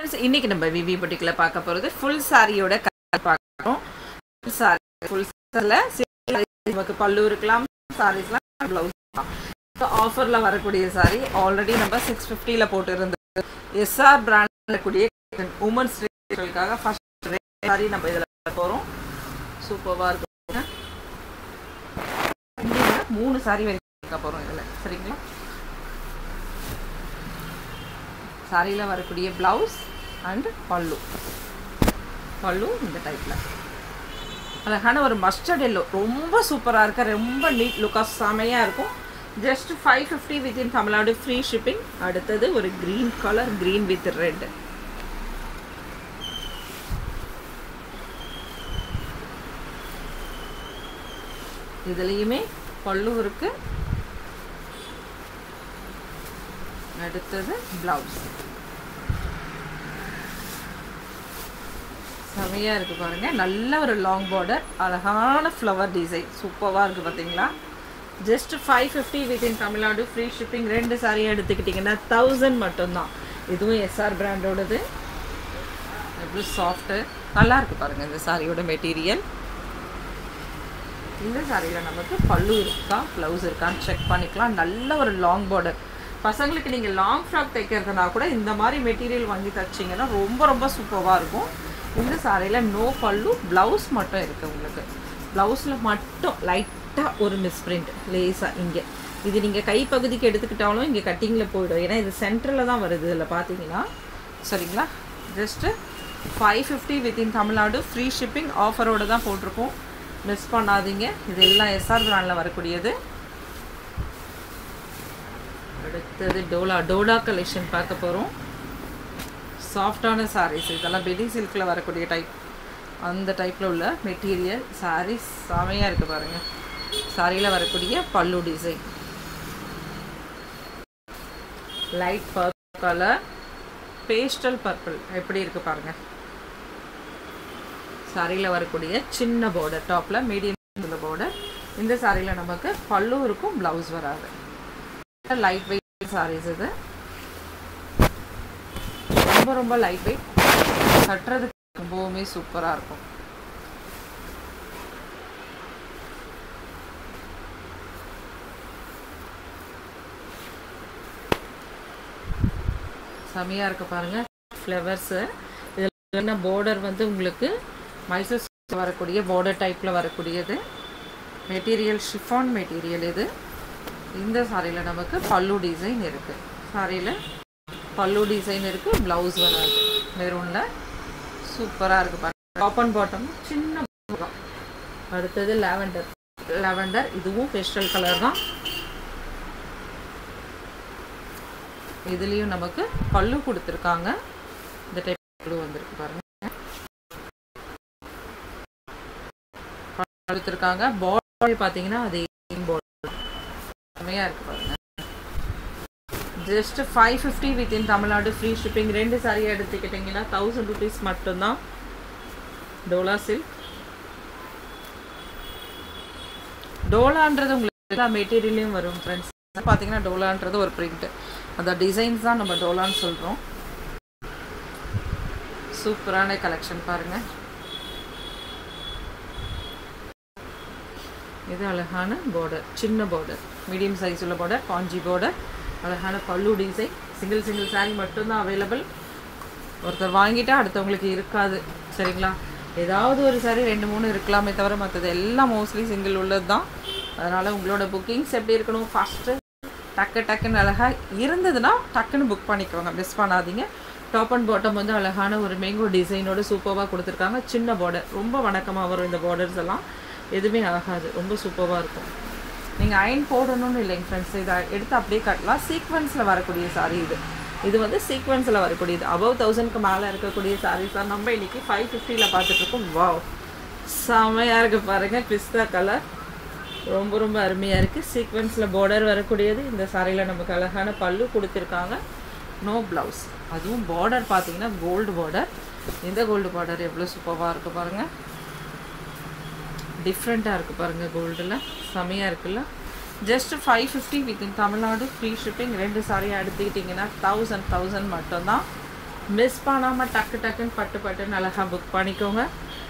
friends இன்னைக்கு நம்ம விவி பொட்டிக்கில் பார்க்க போகிறது ஃபுல் சாரியோட கலர் பார்க்குறோம் ஃபுல் சாரி ஃபுல் சாரியில் நமக்கு பல்லு இருக்கலாம் சாரீஸ்லாம் ப்ளவுஸ் ஆஃபரில் வரக்கூடிய சாரி ஆல்ரெடி நம்ம சிக்ஸ் ஃபிஃப்டியில் போட்டு இருந்தது எஸ்ஆர் பிராண்ட் கூடிய உமன்ஸ் ரேட்டுக்காக ஃபர்ஸ்ட் சாரி நம்ம இதில் போகிறோம் சூப்பராக இருக்கும் மூணு சாரி வரைக்கும் பார்க்க போகிறோம் இதில் சரிங்களா சாரியில் வரக்கூடிய ப்ளவுஸ் அண்ட் பல்லு பல்லு இந்த டைப்பில் அழகான ஒரு மஸ்டர்ட் எல்லோ ரொம்ப சூப்பராக இருக்க ரொம்ப நீட் லுக்காக செமையாக இருக்கும் just five fifty within Tamil Nadu free shipping அடுத்தது ஒரு green colour green with red இதுலேயுமே பல்லு இருக்கு அடுத்தது ப்ளவுஸ் செமையாக இருக்குது பாருங்கள் நல்ல ஒரு லாங் பார்டர் அழகான ஃப்ளவர் டிசைன் சூப்பராக இருக்குது பார்த்தீங்களா just five fifty within Tamil Nadu free shipping ரெண்டு சாரியாக எடுத்துக்கிட்டிங்கன்னா தௌசண்ட் மட்டும்தான் இதுவும் எஸ்ஆர் பிராண்டோடது எவ்வளோ சாஃப்ட்டு நல்லா இருக்குது பாருங்கள் இந்த சாரியோட மெட்டீரியல் இந்த சாரியில் நமக்கு பல்லு இருக்கா ப்ளவுஸ் இருக்கான்னு செக் பண்ணிக்கலாம் நல்ல ஒரு லாங் பார்டர் பசங்களுக்கு நீங்கள் லாங் ஃப்ராக் தைக்கிறதுனா கூட இந்த மாதிரி மெட்டீரியல் வாங்கி தைச்சிங்கன்னா ரொம்ப ரொம்ப சூப்பராக இருக்கும் இந்த சாரியில் நோ பல்லு ப்ளவுஸ் மட்டும் இருக்குது உங்களுக்கு ப்ளவுஸில் மட்டும் லைட்டாக ஒரு மிஸ்பிரிண்ட் லேஸாக இங்கே இது நீங்கள் கைப்பகுதிக்கு எடுத்துக்கிட்டாலும் இங்கே கட்டிங்கில் போயிடும் ஏன்னா இது சென்டரில் தான் வருது இதில் பார்த்தீங்கன்னா சரிங்களா just five fifty within Tamil Nadu free shipping ஆஃபரோடு தான் போட்டிருக்கோம் மிஸ் பண்ணாதீங்க இது எல்லாம் எஸ்ஆர் பிராண்டில் வரக்கூடியது அடுத்தது டோலா டோலா கலெக்ஷன் பார்க்க போகிறோம் சாஃப்டான சாரீஸ் இதெல்லாம் பெடி சில்கில் வரக்கூடிய டைப் அந்த டைப்பில் உள்ள மெட்டீரியல் சாரீஸ் செமையாக இருக்குது பாருங்கள் சாரியில் வரக்கூடிய பல்லு design light purple colour pastel purple எப்படி இருக்குது பாருங்கள் சாரியில் வரக்கூடிய சின்ன பார்டர் டாப்பில் மீடியம் பார்டர் இந்த சாரியில் நமக்கு பல்லு இருக்கும் ப்ளவுஸ் வராது லைட் வெயிட் சாரீஸ் இது ரொம்ப ரொம்ப லைட் வெயிட் கட்டுறதுக்கு ரொம்பவுமே சூப்பராக இருக்கும் செமையாக இருக்கு பாருங்க ஃப்ளவர்ஸு இதில் என்ன பார்டர் வந்து உங்களுக்கு மைசூர் வரக்கூடிய பார்டர் டைப்பில் வரக்கூடியது மெட்டீரியல் ஷிஃபான் மெட்டீரியல் இது இந்த சாரியில் நமக்கு பல்லு டிசைன் இருக்குது சாரியில் பல்லு டிசைன் இருக்குது ப்ளவுஸ் வராது மெரூனில் சூப்பராக இருக்குது பாருங்க டாப் அண்ட் பாட்டம் சின்ன அடுத்தது லாவெண்டர் லாவெண்டர் இதுவும் பெஸ்டல் கலர் தான் இதுலேயும் நமக்கு பல்லு கொடுத்துருக்காங்க இந்த டைப் பல்லு வந்திருக்கு பாருங்க கொடுத்துருக்காங்க பார்டர் பார்த்தீங்கன்னா அது பார்டர் செம்மையாக இருக்குது பாருங்க just five fifty within Tamil Nadu free shipping ரெண்டு சாரியாக எடுத்துக்கிட்டிங்கன்னா தௌசண்ட் ருபீஸ் மட்டும்தான் டோலா சில்க் டோலான்றது உங்களுக்கு எல்லா மெட்டீரியலையும் வரும் ஃப்ரெண்ட்ஸ் பார்த்தீங்கன்னா டோலான்றது ஒரு பிரிண்ட்டு அந்த டிசைன்ஸ் தான் நம்ம டோலான்னு சொல்கிறோம் சூப்பரான கலெக்ஷன் பாருங்கள் இது அழகான பார்டர் சின்ன பார்டர் மீடியம் சைஸ் உள்ள பார்டர் காஞ்சி பார்டர் அழகான பல்லு டிசைன் சிங்கிள் சிங்கிள் சாரீ மட்டும்தான் அவைலபிள் ஒருத்தர் வாங்கிட்டா அடுத்தவங்களுக்கு இருக்காது சரிங்களா ஏதாவது ஒரு சாரி ரெண்டு மூணு இருக்கலாமே தவிர மற்றது எல்லாம் மோஸ்ட்லி சிங்கிள் உள்ளது தான் அதனால் உங்களோட புக்கிங்ஸ் எப்படி இருக்கணும் ஃபஸ்ட்டு டக்கு டக்குன்னு அழகாக இருந்ததுன்னா டக்குன்னு புக் பண்ணிக்கோங்க மிஸ் பண்ணாதீங்க டாப் அண்ட் பாட்டம் வந்து அழகான ஒரு மேங்கோ டிசைனோட சூப்பராக கொடுத்துருக்காங்க சின்ன பார்டர் ரொம்ப வணக்கமாக வரும் இந்த பார்டர்ஸ் எல்லாம் எதுவுமே ஆகாது ரொம்ப சூப்பராக இருக்கும் நீங்கள் அயன் போடணும்னு இல்லைங்க ஃப்ரெண்ட்ஸ் இதை எடுத்து அப்படியே கட்டலாம் சீக்வன்ஸில் வரக்கூடிய சாரீ இது இது வந்து சீக்வன்ஸில் வரக்கூடியது அபவ் தௌசண்ட்க்கு மேலே இருக்கக்கூடிய சாரீஸ் தான் நம்ம இன்றைக்கி ஃபைவ் ஃபிஃப்டியில் பார்த்துட்ருக்கோம் வாவ் செமையாக இருக்குது பாருங்கள் பிஸ்தா கலர் ரொம்ப ரொம்ப அருமையாக இருக்குது சீக்வன்ஸில் பார்டர் வரக்கூடியது இந்த சாரியில் நமக்கு அழகான பல்லு கொடுத்துருக்காங்க நோ ப்ளவுஸ் அதுவும் பார்டர் பார்த்தீங்கன்னா கோல்டு பார்டர் இந்த கோல்டு பார்டர் எவ்வளோ சூப்பராக இருக்குது பாருங்கள் டிஃப்ரெண்ட்டாக இருக்குது பாருங்கள் கோல்டில் செமையாக இருக்குல்ல just five fifty within Tamil Nadu free shipping ரெண்டு சாரியாக எடுத்துக்கிட்டிங்கன்னா தௌசண்ட் தௌசண்ட் மட்டும்தான் மிஸ் பண்ணாமல் டக்கு டக்குன்னு பட்டு பட்டுன்னு அழகாக புக் பண்ணிக்கோங்க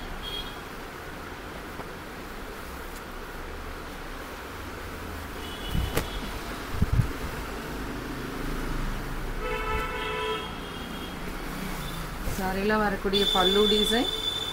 சாரியில் வரக்கூடிய பல்லு டிசைன்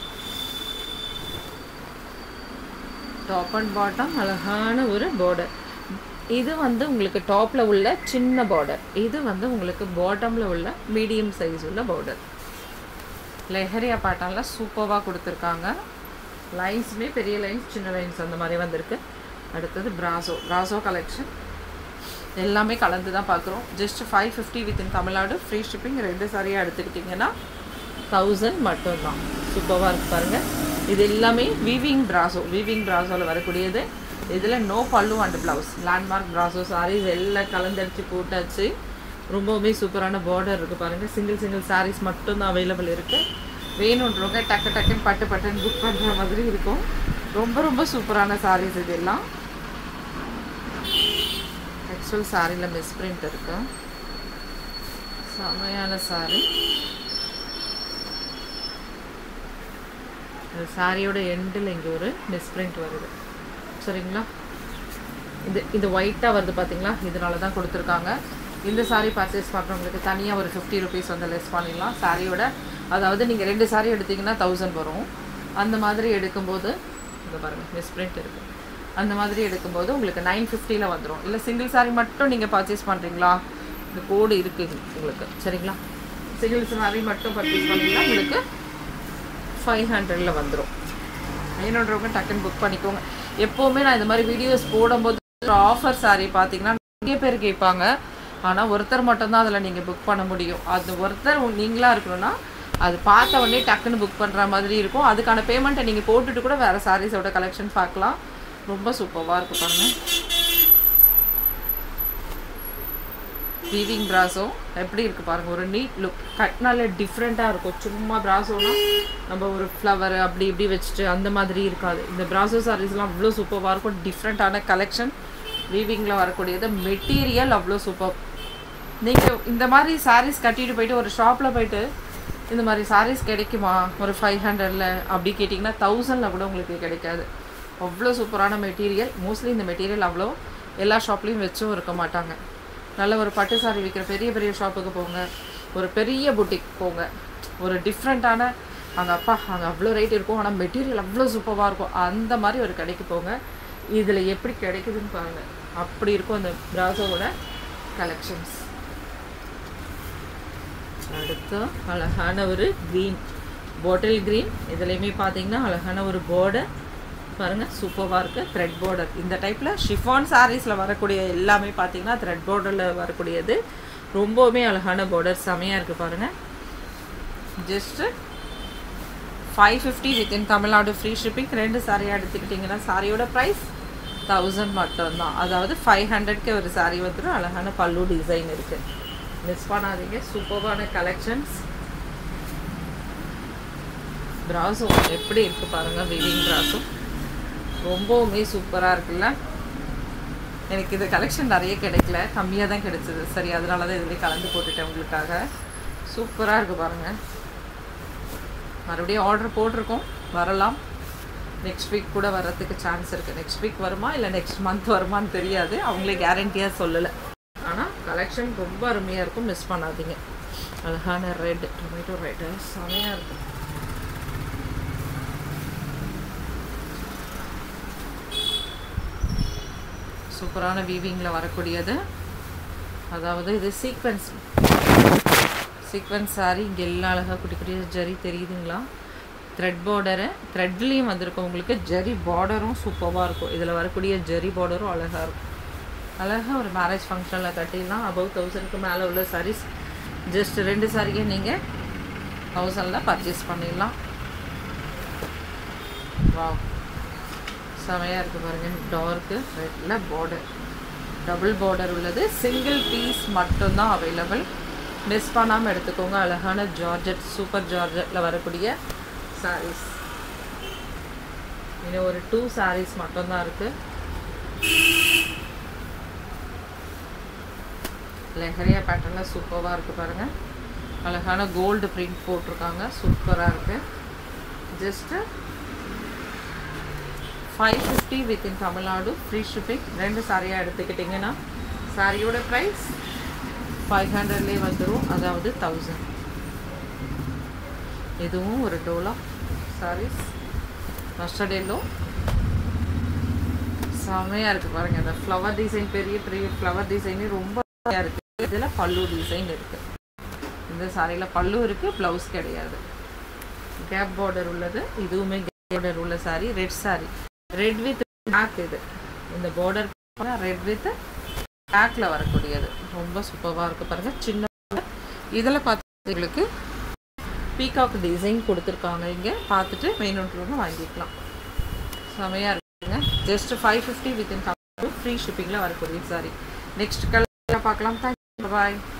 டாப் அண்ட் பாட்டம் அழகான ஒரு பார்டர் இது வந்து உங்களுக்கு டாப்பில் உள்ள சின்ன பார்டர் இது வந்து உங்களுக்கு பாட்டமில் உள்ள மீடியம் சைஸ் உள்ள பார்டர் லெஹரியா பேட்டர்னில் சூப்பராக கொடுத்துருக்காங்க லைன்ஸுமே பெரிய லைன்ஸ் சின்ன லைன்ஸ் அந்த மாதிரி வந்திருக்கு அடுத்தது பிராசோ பிராசோ கலெக்ஷன் எல்லாமே கலந்து தான் பார்க்குறோம் just five fifty within Tamil Nadu free shipping ரெண்டு சாரியாக எடுத்துக்கிட்டிங்கன்னா தௌசண்ட் மட்டும்தான் சூப்பராக இருக்கு பாருங்கள் இது எல்லாமே வீவிங் பிராசோ வீவிங் பிராசோவில் வரக்கூடியது இதில் no pallu and blouse landmark பிராசோ சாரீஸ் எல்லாம் கலந்தடிச்சு போட்டாச்சு ரொம்பவுமே சூப்பரான பார்டர் இருக்குது பாருங்கள் சிங்கிள் சிங்கிள் சாரீஸ் மட்டும்தான் அவைலபிள் இருக்குது வேணுன்றவங்க டக்கு டக்குன்னு பட்டு பட்டுன்னு புக் பண்ணுற மாதிரி இருக்கும் ரொம்ப ரொம்ப சூப்பரான சாரீஸ் இதெல்லாம் ஆக்சுவல் சாரியில் மிஸ் பிரிண்ட் இருக்கு செமையான சாரி இந்த சாரியோட எண்டில் இங்கே ஒரு மிஸ் பிரிண்ட் வருது சரிங்களா இது இந்த ஒயிட்டாக வருது பார்த்தீங்களா இதனால தான் கொடுத்துருக்காங்க இந்த சாரீ பர்ச்சேஸ் பண்ணுறவங்களுக்கு தனியாக ஒரு ஃபிஃப்டி ருபீஸ் வந்து லெஸ் பண்ணிடலாம் சாரியோட அதாவது நீங்கள் ரெண்டு சாரீ எடுத்தீங்கன்னா தௌசண்ட் வரும் அந்த மாதிரி எடுக்கும்போது இங்கே பாருங்கள் மிஸ் பிரிண்ட் இருக்குது அந்த மாதிரி எடுக்கும்போது உங்களுக்கு நைன் ஃபிஃப்டியில் வந்துடும் இல்லை சிங்கிள் சாரீ மட்டும் நீங்கள் பர்ச்சேஸ் பண்ணுறீங்களா இந்த கோடு இருக்குது உங்களுக்கு சரிங்களா சிங்கிள் சாரீ மட்டும் பர்ச்சேஸ் பண்ணிங்கன்னா உங்களுக்கு ஃபைவ் ஹண்ட்ரடில் வந்துடும் வேணுன்றவங்க டக்குன்னு புக் பண்ணிக்கோங்க எப்போவுமே நான் இந்த மாதிரி வீடியோஸ் போடும்போது ஆஃபர் சாரீ பார்த்தீங்கன்னா நிறைய பேர் கேட்பாங்க ஆனால் ஒருத்தர் மட்டும்தான் அதில் நீங்கள் புக் பண்ண முடியும் அது ஒருத்தர் நீங்களாக இருக்கணும்னா அது பார்த்த உடனே டக்குன்னு புக் பண்ணுற மாதிரி இருக்கும் அதுக்கான பேமெண்ட்டை நீங்கள் போட்டுட்டு கூட வேறு சாரீஸோட கலெக்ஷன் பார்க்கலாம் ரொம்ப சூப்பராக இருக்கும் பாருங்க வீவிங் பிராசோ எப்படி இருக்குது பாருங்கள் ஒரு நீட் லுக் கட்னால டிஃப்ரெண்ட்டாக இருக்கும் சும்மா பிராசோனா நம்ம ஒரு ஃப்ளவர் அப்படி இப்படி வச்சுட்டு அந்த மாதிரி இருக்காது இந்த பிராசோ சாரீஸ்லாம் அவ்வளோ சூப்பராக இருக்கும் டிஃப்ரெண்ட்டான கலெக்ஷன் வீவிங்கில் வரக்கூடியது மெட்டீரியல் அவ்வளோ சூப்பர் நீங்கள் இந்த மாதிரி சாரீஸ் கட்டிட்டு போயிட்டு ஒரு ஷாப்பில் போயிட்டு இந்த மாதிரி சாரீஸ் கிடைக்குமா ஒரு ஃபைவ் ஹண்ட்ரடில் அப்படி கேட்டிங்கன்னா தௌசண்டில் கூட உங்களுக்கு கிடைக்காது அவ்வளோ சூப்பரான மெட்டீரியல் மோஸ்ட்லி இந்த மெட்டீரியல் அவ்வளோ எல்லா ஷாப்லேயும் வச்சும் இருக்க மாட்டாங்க நல்ல ஒரு பட்டு சாரி விற்கிற பெரிய பெரிய ஷாப்புக்கு போங்க ஒரு பெரிய புட்டிக் போங்க ஒரு டிஃப்ரெண்ட்டான அங்கே அப்பா அங்கே அவ்வளோ ரேட் இருக்கும் ஆனால் மெட்டீரியல் அவ்வளோ சூப்பராக இருக்கும் அந்த மாதிரி ஒரு கடைக்கு போங்க இதில் எப்படி கிடைக்குதுன்னு பாருங்கள் அப்படி இருக்கும் அந்த பிராசோவோட கலெக்ஷன்ஸ் அடுத்து அழகான ஒரு க்ரீன் பாட்டில் க்ரீன் இதுலேயுமே பார்த்தீங்கன்னா அழகான ஒரு பார்டர் பாருங்கள் சூப்பராக இருக்குது த்ரெட் பார்டர் இந்த டைப்பில் ஷிஃபான் சாரீஸில் வரக்கூடிய எல்லாமே பார்த்தீங்கன்னா த்ரெட் பார்டரில் வரக்கூடியது ரொம்பவுமே அழகான பார்டர் செமையாக இருக்குது பாருங்கள் just five fifty within Tamil Nadu free shipping ரெண்டு சாரியாக எடுத்துக்கிட்டிங்கன்னா சாரியோட ப்ரைஸ் தௌசண்ட் மட்டும்தான் அதாவது ஃபைவ் ஹண்ட்ரட்க்கு ஒரு சாரீ வந்துடும் அழகான பல்லு டிசைன் இருக்குது மிஸ் பண்ணாதீங்க சூப்பரான கலெக்ஷன்ஸ் ப்ராஸோ எப்படி இருக்குது பாருங்கள் விவிங் ப்ராஸோ ரொம்பவுமே சூப்பராக இருக்குல்ல எனக்கு இது கலெக்ஷன் நிறைய கிடைக்கல கம்மியாக தான் கிடைச்சிது சரி அதனால தான் இதுலேயே கலந்து போட்டுட்டேன் உங்களுக்காக சூப்பராக இருக்குது பாருங்கள் மறுபடியும் ஆர்டர் போட்டிருக்கோம் வரலாம் நெக்ஸ்ட் வீக் கூட வர்றதுக்கு சான்ஸ் இருக்குது நெக்ஸ்ட் வீக் வருமா இல்லை நெக்ஸ்ட் மந்த் வருமான்னு தெரியாது அவங்களே கேரண்டியாக சொல்லலை ஆனால் கலெக்ஷன் ரொம்ப அருமையாக இருக்கும் மிஸ் பண்ணாதீங்க அழகான ரெட் டொமேட்டோ ரெட்டு செமையாக இருக்கும் சூப்பரான வீவிங்கில் வரக்கூடியது அதாவது இது சீக்வன்ஸ் சீக்வன்ஸ் சாரி இங்கே எல்லாம் அழகாக குட்டி குட்டி ஜரி தெரியுதுங்களா த்ரெட் பார்டரு த்ரெட்லேயும் வந்திருக்கும் உங்களுக்கு ஜரி பார்டரும் சூப்பராக இருக்கும் இதில் வரக்கூடிய ஜரி பார்டரும் அழகாக இருக்கும் அழகாக ஒரு மேரேஜ் ஃபங்க்ஷனில் கட்டிடலாம் அபவ் தௌசண்ட்க்கு மேலே உள்ள சாரீஸ் ஜஸ்ட் ரெண்டு சாரியை நீங்கள் தௌசண்டில் பர்ச்சேஸ் பண்ணிடலாம் வாவ் செமையாக இருக்குது பாருங்கள் டார்க்கு ரெட்டில் பார்டர் டபுள் பார்டர் உள்ளது சிங்கிள் பீஸ் மட்டும்தான் அவைலபிள் மிஸ் பண்ணாமல் எடுத்துக்கோங்க அழகான ஜார்ஜெட் சூப்பர் ஜார்ஜெட்டில் வரக்கூடிய சாரீஸ் இன்னும் ஒரு டூ சாரீஸ் மட்டும்தான் இருக்குது லெஹரியா பேட்டர்னில் சூப்பராக இருக்குது பாருங்கள் அழகான கோல்டு பிரிண்ட் போட்டிருக்காங்க சூப்பராக இருக்குது just five fifty within Tamil Nadu free shipping ரெண்டு சாரியாக எடுத்துக்கிட்டிங்கன்னா சாரியோட ப்ரைஸ் ஃபைவ் ஹண்ட்ரட்லேயே வந்துடும் அதாவது தௌசண்ட் இதுவும் ஒரு டோலா சாரீஸ் மஸ்டர்ட் எல்லோ செமையாக இருக்குது பாருங்கள் அந்த ஃப்ளவர் டிசைன் பெரிய பெரிய ஃப்ளவர் டிசைனே ரொம்ப இருக்குது இதில் பல்லு டிசைன் இருக்குது இந்த சாரியில் பல்லு இருக்குது ப்ளவுஸ் கிடையாது கேப் பார்டர் உள்ளது இதுவுமே கேப் பார்டர் உள்ள sari red sari red with black இது இந்த பார்டர் ரெட் வித் பிளாக்ல வரக்கூடியது ரொம்ப சூப்பராக இருக்குது பாருங்கள் சின்ன இதில் பார்த்தீங்களுக்கு பீகாக் டிசைன் கொடுத்துருக்காங்க இங்கே பார்த்துட்டு மெயின் வாங்கிக்கலாம் செமையாக இருக்குங்க just five fifty within free ஷிப்பிங்கில் வரக்கூடிய சாரி நெக்ஸ்ட் கலர் பார்க்கலாம் தேங்க்யூ பாய்